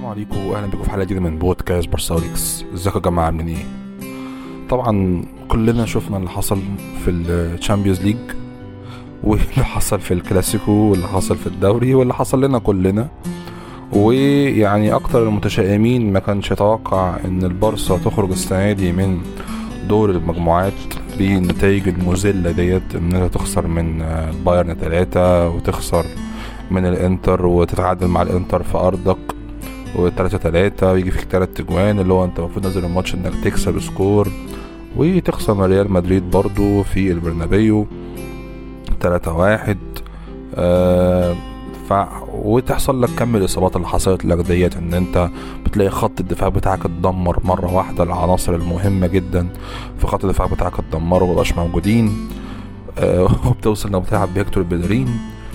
السلام عليكم واهلا بكم في حلقه جديده من بودكاست برساوليكس ازيكم يا جماعه عاملين ايه طبعا كلنا شفنا اللي حصل في الشامبيونز ليج واللي حصل في الكلاسيكو واللي حصل في الدوري واللي حصل لنا كلنا ويعني اكتر المتشائمين ما كانش يتوقع ان البارسا تخرج السنه دي من دور المجموعات بالنتائج المذلة ديت ان انت تخسر من البايرن ثلاثة وتخسر من الانتر وتتعادل مع الانتر في ارضك وتلاتة تلاتة ويجي فيك تلات تجوان اللي هو انت المفروض نازل الماتش انك تكسب سكور وتخسر من ريال مدريد برضو في البرنابيو تلاتة واحد آه ف... وتحصل لك كم الاصابات اللي حصلت لك ديت ان انت بتلاقي خط الدفاع بتاعك اتدمر مره واحده العناصر المهمه جدا في خط الدفاع بتاعك اتدمروا مبقاش موجودين آه وبتوصل انك بتلعب بهيكتور بيلرين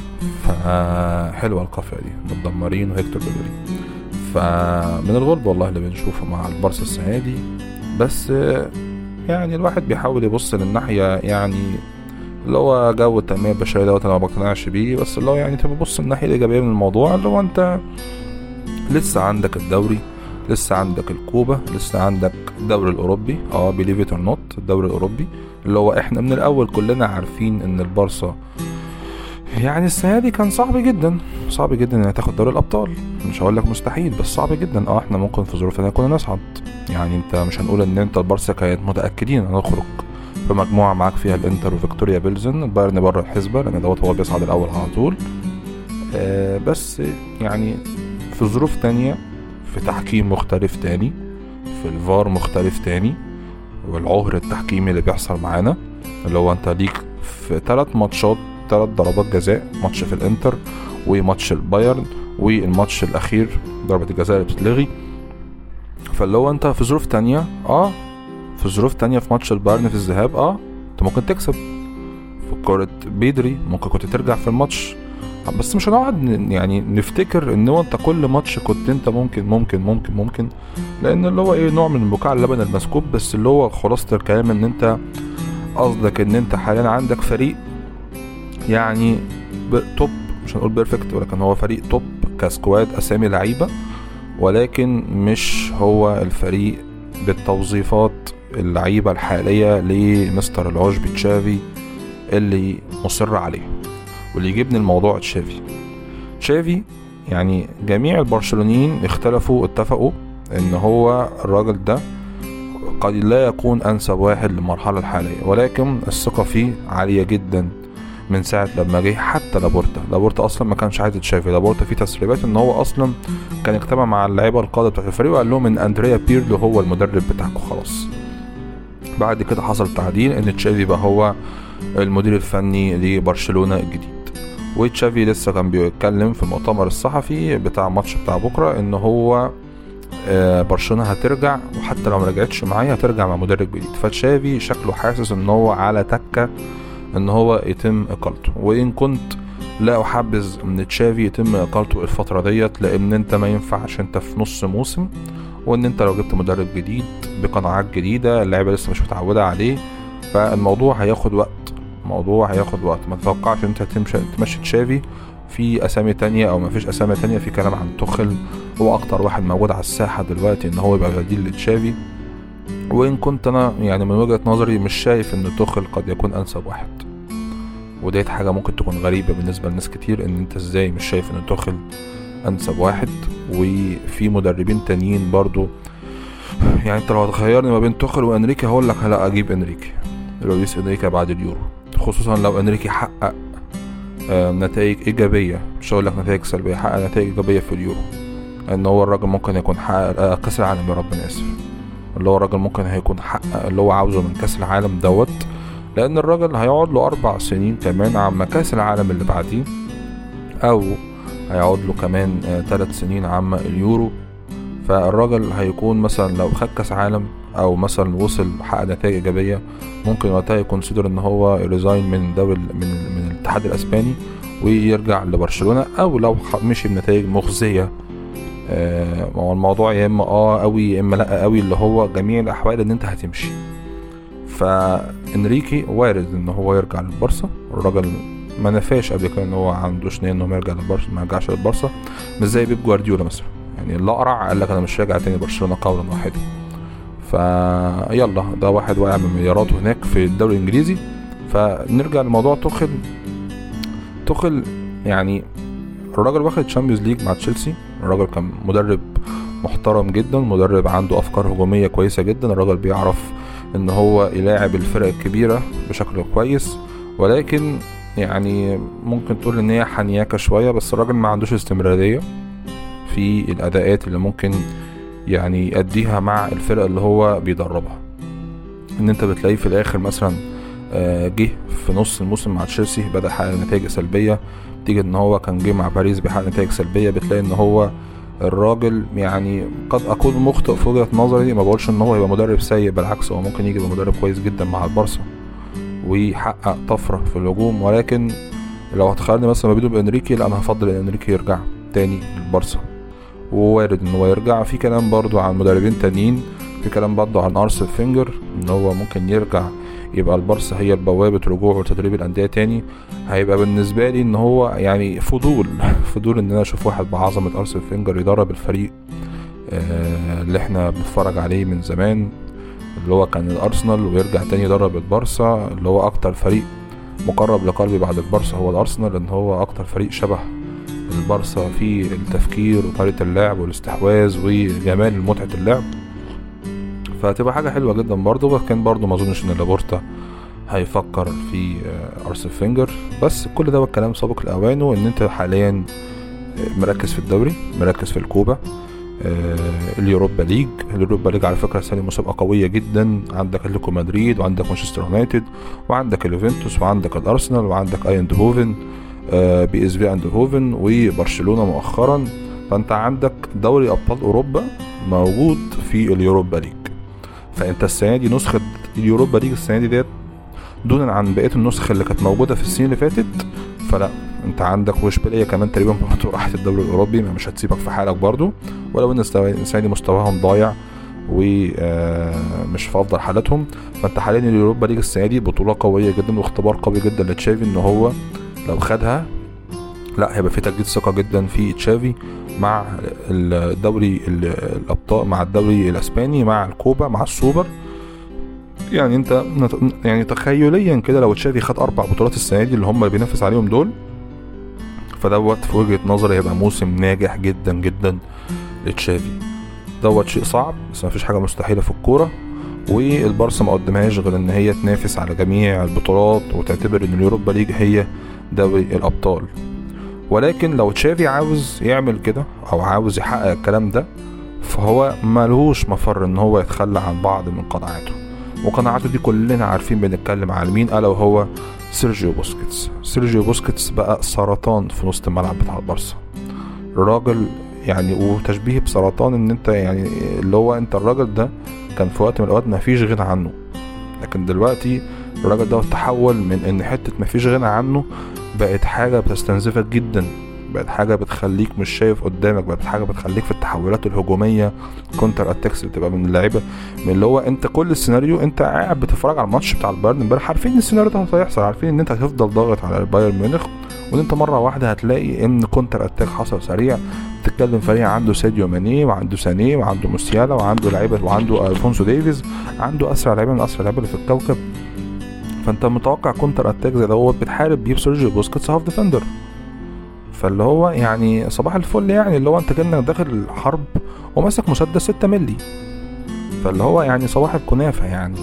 فحلوه القافيه دي متدمرين وهيكتور بيلرين فمن الغلب والله اللي بنشوفه مع البارسا السنه دي بس آه يعني الواحد بيحاول يبص للناحيه يعني اللي هو جو التنمية البشرية دوت أنا ما بقتنعش بيه بس اللي هو يعني تبقى بص الناحية الإيجابية من الموضوع اللي هو أنت لسه عندك الدوري لسه عندك الكوبا لسه عندك الدوري الأوروبي اه بليف ات نوت الدوري الأوروبي اللي هو احنا من الأول كلنا عارفين إن البارسا يعني السنة دي كان صعب جدا صعب جدا انها تاخد دوري الابطال مش هقول لك مستحيل بس صعب جدا اه احنا ممكن في ظروف ثانيه كنا نصعد يعني انت مش هنقول ان انت البارسا كانت متاكدين ان نخرج في مجموعة معاك فيها الانتر وفيكتوريا بيلزن البايرن بره الحسبة لان دوت هو بيصعد الاول على طول آه بس يعني في ظروف تانية في تحكيم مختلف تاني في الفار مختلف تاني والعهر التحكيمي اللي بيحصل معانا اللي هو انت ليك في ثلاث ماتشات ثلاث ضربات جزاء ماتش في الانتر وماتش البايرن والماتش الاخير ضربة الجزاء اللي بتتلغي فاللي هو انت في ظروف تانية اه في ظروف تانية في ماتش البايرن في الذهاب اه انت ممكن تكسب في كرة بيدري ممكن كنت ترجع في الماتش بس مش هنقعد يعني نفتكر ان هو انت كل ماتش كنت انت ممكن ممكن ممكن ممكن لان اللي هو ايه نوع من بكاء اللبن المسكوب بس اللي هو خلاصة الكلام ان انت قصدك ان انت حاليا عندك فريق يعني توب مش هنقول بيرفكت ولكن هو فريق توب كسكواد اسامي لعيبه ولكن مش هو الفريق بالتوظيفات اللعيبه الحاليه لمستر العشب تشافي اللي مصر عليه واللي يجيبني الموضوع تشافي تشافي يعني جميع البرشلونيين اختلفوا اتفقوا ان هو الراجل ده قد لا يكون انسب واحد للمرحله الحاليه ولكن الثقه فيه عاليه جدا من ساعة لما جه حتى لابورتا لابورتا أصلا ما كانش عايز تشافي لابورتا في تسريبات إن هو أصلا كان اجتمع مع اللعيبة القادة بتاعت الفريق وقال لهم إن أندريا بيرلو هو المدرب بتاعكم خلاص بعد كده حصل تعديل إن تشافي بقى هو المدير الفني لبرشلونة الجديد وتشافي لسه كان بيتكلم في المؤتمر الصحفي بتاع الماتش بتاع بكرة إن هو برشلونة هترجع وحتى لو ما رجعتش معايا هترجع مع مدرب جديد فتشافي شكله حاسس إن هو على تكة ان هو يتم اقالته وان كنت لا احبذ ان تشافي يتم اقالته الفتره ديت لان انت ما ينفعش انت في نص موسم وان انت لو جبت مدرب جديد بقناعات جديده اللعيبه لسه مش متعوده عليه فالموضوع هياخد وقت الموضوع هياخد وقت ما تتوقعش انت تمشي تمشي تشافي في اسامي تانية او ما فيش اسامي تانية في كلام عن تخل هو اكتر واحد موجود على الساحه دلوقتي ان هو يبقى بديل لتشافي وان كنت انا يعني من وجهه نظري مش شايف ان توخل قد يكون انسب واحد وديت حاجه ممكن تكون غريبه بالنسبه لناس كتير ان انت ازاي مش شايف ان توخل انسب واحد وفي مدربين تانيين برضو يعني انت لو هتخيرني ما بين توخل وانريكي هقول لك لا اجيب انريكي لويس انريكي بعد اليورو خصوصا لو انريكي حقق نتائج ايجابيه مش هقول لك نتائج سلبيه حقق نتائج ايجابيه في اليورو ان هو الراجل ممكن يكون حقق كاس العالم يا رب انا اسف اللي هو الراجل ممكن هيكون حقق اللي هو عاوزه من كاس العالم دوت لان الراجل هيقعد له اربع سنين كمان عما كاس العالم اللي بعديه او هيقعد له كمان ثلاث سنين عما اليورو فالراجل هيكون مثلا لو خد كاس عالم او مثلا وصل حقق نتائج ايجابيه ممكن وقتها يكونسيدر ان هو ريزاين من دوري من من الاتحاد الاسباني ويرجع لبرشلونه او لو مشي بنتائج مخزيه آه هو الموضوع يا اما اه قوي يا اما لا قوي اللي هو جميع الاحوال ان انت هتمشي فانريكي وارد ان هو يرجع للبارسا الراجل ما نفاش قبل كده ان هو عنده نيه ان هو يرجع للبارسا ما يرجعش للبارسا مش زي بيب جوارديولا مثلا يعني الاقرع قال لك انا مش راجع تاني برشلونه قولا واحدا فيلا ده واحد واقع من ملياراته هناك في الدوري الانجليزي فنرجع لموضوع تخل تخل يعني الراجل واخد تشامبيونز ليج مع تشيلسي الراجل كان مدرب محترم جدا مدرب عنده افكار هجوميه كويسه جدا الراجل بيعرف ان هو يلاعب الفرق الكبيره بشكل كويس ولكن يعني ممكن تقول ان هي حنياكه شويه بس الراجل ما عندوش استمراريه في الاداءات اللي ممكن يعني يأديها مع الفرق اللي هو بيدربها ان انت بتلاقيه في الاخر مثلا آه، جه في نص الموسم مع تشيلسي بدا يحقق نتائج سلبيه تيجي ان هو كان جه مع باريس بيحقق نتائج سلبيه بتلاقي ان هو الراجل يعني قد اكون مخطئ في وجهه نظري ما بقولش ان هو يبقى مدرب سيء بالعكس هو ممكن يجي يبقى مدرب كويس جدا مع البارسا ويحقق طفره في الهجوم ولكن لو هتخيلني مثلا ما بينه بانريكي لا انا هفضل ان انريكي يرجع تاني للبارسا ووارد ان هو يرجع في كلام برضو عن مدربين تانيين في كلام برضو عن ارسل فينجر ان هو ممكن يرجع يبقى البارسا هي بوابة رجوعه لتدريب الأندية تاني هيبقى بالنسبة لي إن هو يعني فضول فضول إن أنا أشوف واحد بعظمة أرسل فينجر يدرب الفريق آه اللي إحنا بنتفرج عليه من زمان اللي هو كان الأرسنال ويرجع تاني يدرب البارسا اللي هو أكتر فريق مقرب لقلبي بعد البارسا هو الأرسنال لأن هو أكتر فريق شبه البارسا في التفكير وطريقة اللعب والاستحواذ وجمال متعة اللعب فهتبقى حاجة حلوة جدا برضه لكن برضه ما اظنش ان لابورتا هيفكر في آه، ارسل فينجر بس كل ده الكلام سابق لاوانه ان انت حاليا آه، مركز في الدوري مركز في الكوبا آه، اليوروبا ليج اليوروبا ليج على فكره السنه مسابقه قويه جدا عندك اتلتيكو مدريد وعندك مانشستر يونايتد وعندك اليوفنتوس وعندك الارسنال وعندك ايندهوفن بي اس في ايندهوفن وبرشلونه مؤخرا فانت عندك دوري ابطال اوروبا موجود في اليوروبا ليج فانت السنه دي نسخه اليوروبا ليج السنه دي ديت دونا عن بقيه النسخ اللي كانت موجوده في السنين اللي فاتت فلا انت عندك واشبيليه كمان تقريبا برضه راحت الدوري الاوروبي ما مش هتسيبك في حالك برضه ولو ان السنه دي مستواهم ضايع ومش في افضل حالاتهم فانت حاليا اليوروبا ليج السنه دي بطوله قويه جدا واختبار قوي جدا لتشافي ان هو لو خدها لا هيبقى في تجديد ثقه جدا في تشافي مع الدوري الابطال مع الدوري الاسباني مع الكوبا مع السوبر يعني انت يعني تخيليا كده لو تشافي خد اربع بطولات السنه دي اللي هم اللي بينافس عليهم دول فدوت في وجهه نظري هيبقى موسم ناجح جدا جدا لتشافي دوت شيء صعب بس مفيش حاجه مستحيله في الكوره والبارسا ما قدمهاش غير ان هي تنافس على جميع البطولات وتعتبر ان اليوروبا ليج هي دوري الابطال ولكن لو تشافي عاوز يعمل كده او عاوز يحقق الكلام ده فهو ملهوش مفر ان هو يتخلى عن بعض من قناعاته وقناعاته دي كلنا عارفين بنتكلم على مين الا وهو سيرجيو بوسكيتس سيرجيو بوسكيتس بقى سرطان في نص الملعب بتاع البارسا الراجل يعني وتشبيه بسرطان ان انت يعني اللي هو انت الراجل ده كان في وقت من الاوقات ما فيش غنى عنه لكن دلوقتي الراجل ده تحول من ان حته ما فيش غنى عنه بقت حاجة بتستنزفك جدا بقت حاجة بتخليك مش شايف قدامك بقت حاجة بتخليك في التحولات الهجومية كونتر اتاكس اللي بتبقى من اللعيبة من اللي هو انت كل السيناريو انت قاعد بتتفرج على الماتش بتاع البايرن امبارح عارفين ان السيناريو ده هيحصل عارفين ان انت هتفضل ضاغط على البايرن ميونخ وان انت مرة واحدة هتلاقي ان كونتر اتاك حصل سريع بتتكلم فريق عنده ساديو ماني وعنده ساني وعنده موسيالا وعنده لعيبة وعنده الفونسو ديفيز عنده اسرع لعيبة من اسرع لعيبة اللي في الكوكب فانت متوقع كونتر اتاك زي دوت بتحارب بيه سيرجيو بوسكيتس هاف ديفندر فاللي هو يعني صباح الفل يعني اللي هو انت كانك داخل الحرب وماسك مسدس 6 ملي فاللي هو يعني صباح الكنافه يعني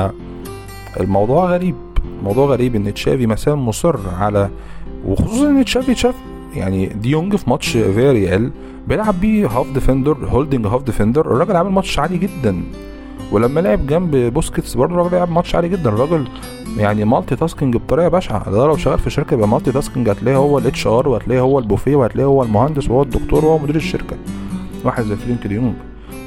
فالموضوع غريب موضوع غريب ان تشافي مثلا مصر على وخصوصا ان تشافي شاف يعني ديونج في ماتش فيريال بيلعب بيه هاف ديفندر هولدنج هاف ديفندر الراجل عامل ماتش عالي جدا ولما لعب جنب بوسكيتس برضه الراجل لعب ماتش عالي جدا الراجل يعني مالتي تاسكينج بطريقه بشعه ده لو شغال في شركه يبقى مالتي تاسكينج هتلاقيه هو الاتش ار وهتلاقيه هو البوفيه وهتلاقيه هو المهندس وهو الدكتور وهو مدير الشركه واحد زي فرينك ديونج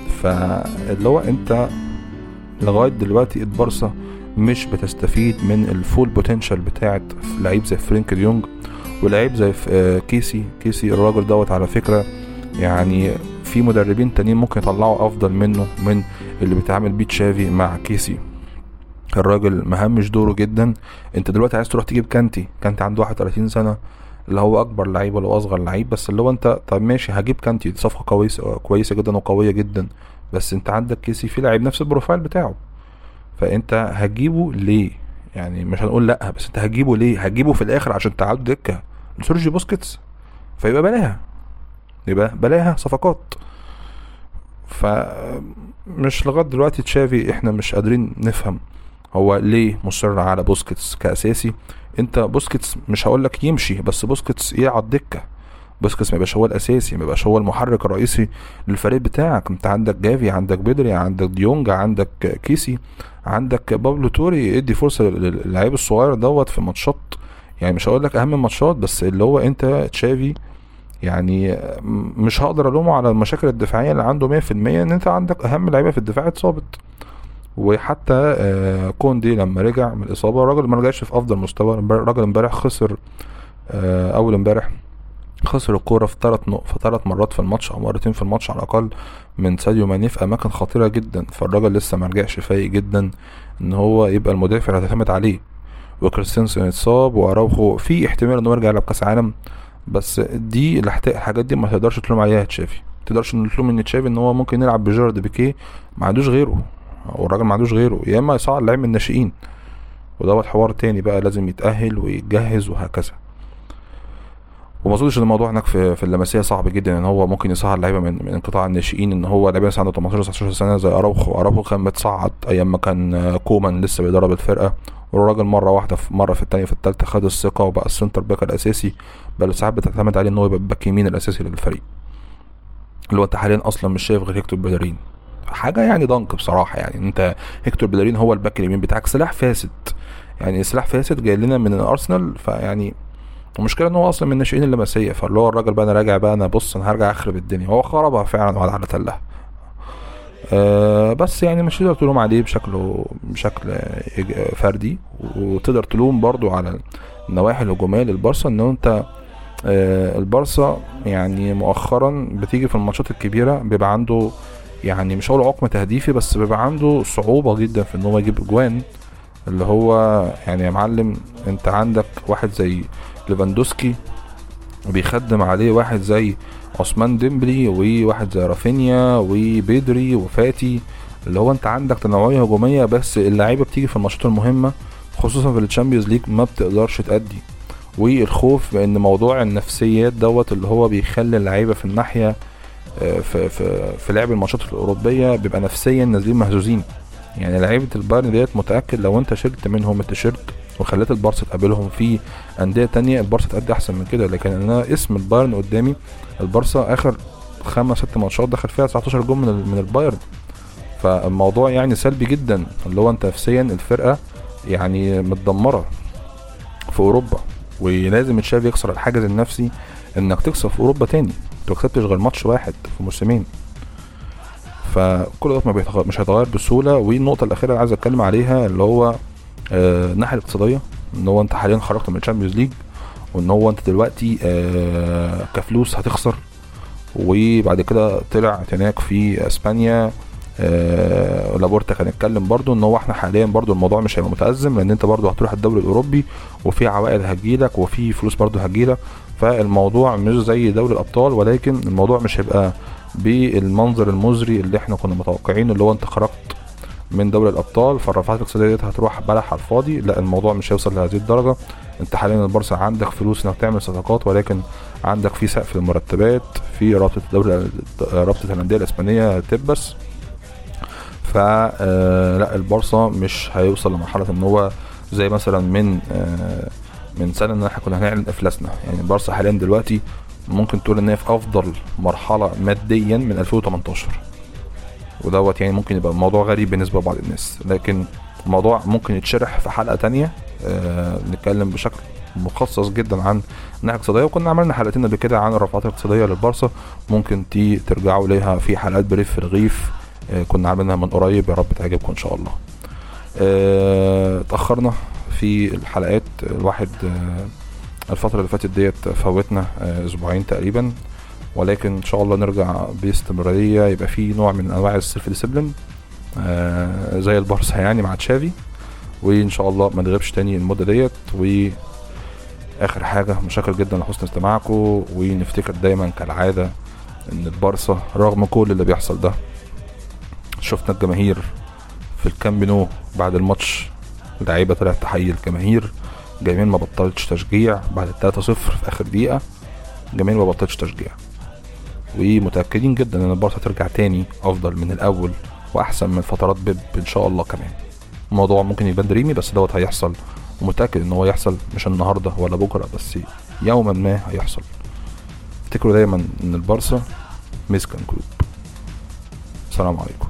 فاللي هو انت لغايه دلوقتي البارسا مش بتستفيد من الفول بوتنشال بتاعت لعيب زي فرينك ديونج ولعيب زي آه، كيسي كيسي الراجل دوت على فكره يعني في مدربين تانيين ممكن يطلعوا افضل منه من اللي بيتعامل بيه تشافي مع كيسي الراجل مهمش دوره جدا انت دلوقتي عايز تروح تجيب كانتي كانتي عنده 31 سنه اللي هو اكبر لعيب ولا اصغر لعيب بس اللي هو انت طب ماشي هجيب كانتي دي صفقه كويسه كويسه جدا وقويه جدا بس انت عندك كيسي في لعيب نفس البروفايل بتاعه فانت هتجيبه ليه يعني مش هنقول لا بس انت هتجيبه ليه هتجيبه في الاخر عشان تعاد دكه لسيرجي بوسكيتس فيبقى بلاها يبقى بلاها صفقات فمش لغايه دلوقتي تشافي احنا مش قادرين نفهم هو ليه مصر على بوسكيتس كاساسي انت بوسكيتس مش هقول لك يمشي بس بوسكيتس يقعد الدكه بوسكيتس ما يبقاش هو الاساسي ما يبقاش هو المحرك الرئيسي للفريق بتاعك انت عندك جافي عندك بدري عندك ديونج عندك كيسي عندك بابلو توري ادي فرصه للعيب الصغير دوت في ماتشات يعني مش هقول لك اهم الماتشات بس اللي هو انت تشافي يعني مش هقدر الومه على المشاكل الدفاعيه اللي عنده 100% ان انت عندك اهم لعيبه في الدفاع اتصابت وحتى آه كوندي لما رجع من الاصابه الراجل ما رجعش في افضل مستوى الراجل امبارح خسر آه اول امبارح خسر الكورة في ثلاث في ثلاث مرات في الماتش او مرتين في الماتش على الاقل من ساديو ماني في اماكن خطيرة جدا فالراجل لسه ما رجعش فايق جدا ان هو يبقى المدافع اللي هتعتمد عليه وكريستنسن اتصاب واراوخو في احتمال انه يرجع يلعب كاس عالم بس دي الحاجات دي ما تقدرش تلوم عليها تشافي ما تقدرش تلوم ان تشافي ان هو ممكن يلعب بجيرارد بيكيه ما عندوش غيره والراجل ما عندوش غيره يا اما يصعد لعيب من الناشئين ودوت حوار تاني بقى لازم يتأهل ويتجهز وهكذا وما اظنش ان الموضوع هناك في في اللمسيه صعب جدا ان هو ممكن يصعد لعيبه من من قطاع الناشئين ان هو لعيبه مثلا عنده 18 19 سنه زي اراوخو اراوخو كان متصعد ايام ما كان كومان لسه بيدرب الفرقه والراجل مره واحده في مره في الثانيه في الثالثه خد الثقه وبقى السنتر باك الاساسي بل ساعات بتعتمد عليه ان هو يبقى الباك يمين الاساسي للفريق اللي هو انت حاليا اصلا مش شايف غير هيكتور بيلارين حاجه يعني ضنك بصراحه يعني انت هيكتور بيلارين هو الباك اليمين بتاعك سلاح فاسد يعني سلاح فاسد جاي لنا من الارسنال فيعني المشكله ان هو اصلا من الناشئين اللمسيه فاللي هو الراجل بقى انا راجع بقى انا بص انا هرجع اخرب الدنيا هو خربها فعلا وعلى على تلها أه بس يعني مش تقدر تلوم عليه بشكله بشكل فردي وتقدر تلوم برضو على النواحي الهجوميه للبارسا ان انت أه البارسا يعني مؤخرا بتيجي في الماتشات الكبيره بيبقى عنده يعني مش هقول عقم تهديفي بس بيبقى عنده صعوبه جدا في ان هو يجيب اجوان اللي هو يعني يا معلم انت عندك واحد زي ليفاندوسكي بيخدم عليه واحد زي عثمان ديمبلي وواحد زي رافينيا وبيدري وفاتي اللي هو انت عندك تنوعيه هجوميه بس اللعيبه بتيجي في الماتشات المهمه خصوصا في الشامبيونز ليج ما بتقدرش تأدي والخوف بان موضوع النفسيات دوت اللي هو بيخلي اللعيبه في الناحيه في في في لعب الماتشات الاوروبيه بيبقى نفسيا نازلين مهزوزين يعني لعيبه البايرن ديت متاكد لو انت شلت منهم التيشيرت وخليت البارسا تقابلهم في انديه تانية البارسا تأدي احسن من كده لكن انا اسم البايرن قدامي البارسا اخر خمس ست ماتشات دخل فيها 19 جول من من البايرن فالموضوع يعني سلبي جدا اللي هو انت نفسيا الفرقه يعني متدمره في اوروبا ولازم تشافي يكسر الحاجز النفسي انك تكسب في اوروبا تاني انت ما كسبتش غير ماتش واحد في موسمين فكل ده مش هيتغير بسهوله والنقطه الاخيره اللي عايز اتكلم عليها اللي هو آه الناحيه الاقتصاديه ان هو انت حاليا خرجت من الشامبيونز ليج وان هو انت دلوقتي آه كفلوس هتخسر وبعد كده طلع هناك في اسبانيا آه لابورتا كان اتكلم برضو ان هو احنا حاليا برضو الموضوع مش هيبقى متأزم لان انت برضو هتروح الدوري الاوروبي وفي عوائد هتجيلك وفي فلوس برضو هتجيلك فالموضوع مش زي دوري الابطال ولكن الموضوع مش هيبقى بالمنظر المزري اللي احنا كنا متوقعينه اللي هو انت خرجت من دوري الابطال فالرفعات الاقتصاديه دي هتروح بلح على الفاضي لا الموضوع مش هيوصل لهذه الدرجه انت حاليا البارسا عندك فلوس انك تعمل صفقات ولكن عندك في سقف المرتبات في رابطه الدوري رابطه الانديه الاسبانيه تبس ف لا البارسا مش هيوصل لمرحله ان هو زي مثلا من من سنه ان احنا كنا هنعلن افلاسنا يعني البارسا حاليا دلوقتي ممكن تقول ان هي في افضل مرحله ماديا من 2018 ودوت يعني ممكن يبقى الموضوع غريب بالنسبه لبعض الناس لكن الموضوع ممكن يتشرح في حلقه تانية آه نتكلم بشكل مخصص جدا عن الناحيه الاقتصاديه وكنا عملنا حلقتين قبل كده عن الرفعات الاقتصاديه للبارسا ممكن تي ترجعوا ليها في حلقات بريف في الرغيف آه كنا عاملينها من قريب يا رب تعجبكم ان شاء الله آه اتاخرنا في الحلقات الواحد آه الفتره اللي فاتت ديت فوتنا آه اسبوعين تقريبا ولكن ان شاء الله نرجع باستمراريه يبقى في نوع من انواع السيلف ديسيبلين آه زي البارسا يعني مع تشافي وان شاء الله ما نغيبش تاني المده ديت و اخر حاجة مشاكر جدا لحسن استماعكم ونفتكر دايما كالعادة ان البارسا رغم كل اللي بيحصل ده شفنا الجماهير في الكامب نو بعد الماتش اللعيبة طلعت تحيي الجماهير جماهير ما بطلتش تشجيع بعد التلاتة صفر في اخر دقيقة جماهير ما بطلتش تشجيع ومتأكدين جدا ان البارسا ترجع تاني افضل من الاول واحسن من فترات بيب ان شاء الله كمان الموضوع ممكن يبان دريمي بس دوت هيحصل ومتأكد ان هو يحصل مش النهاردة ولا بكرة بس يوما ما هيحصل افتكروا دايما ان البارسا مسكن جروب السلام عليكم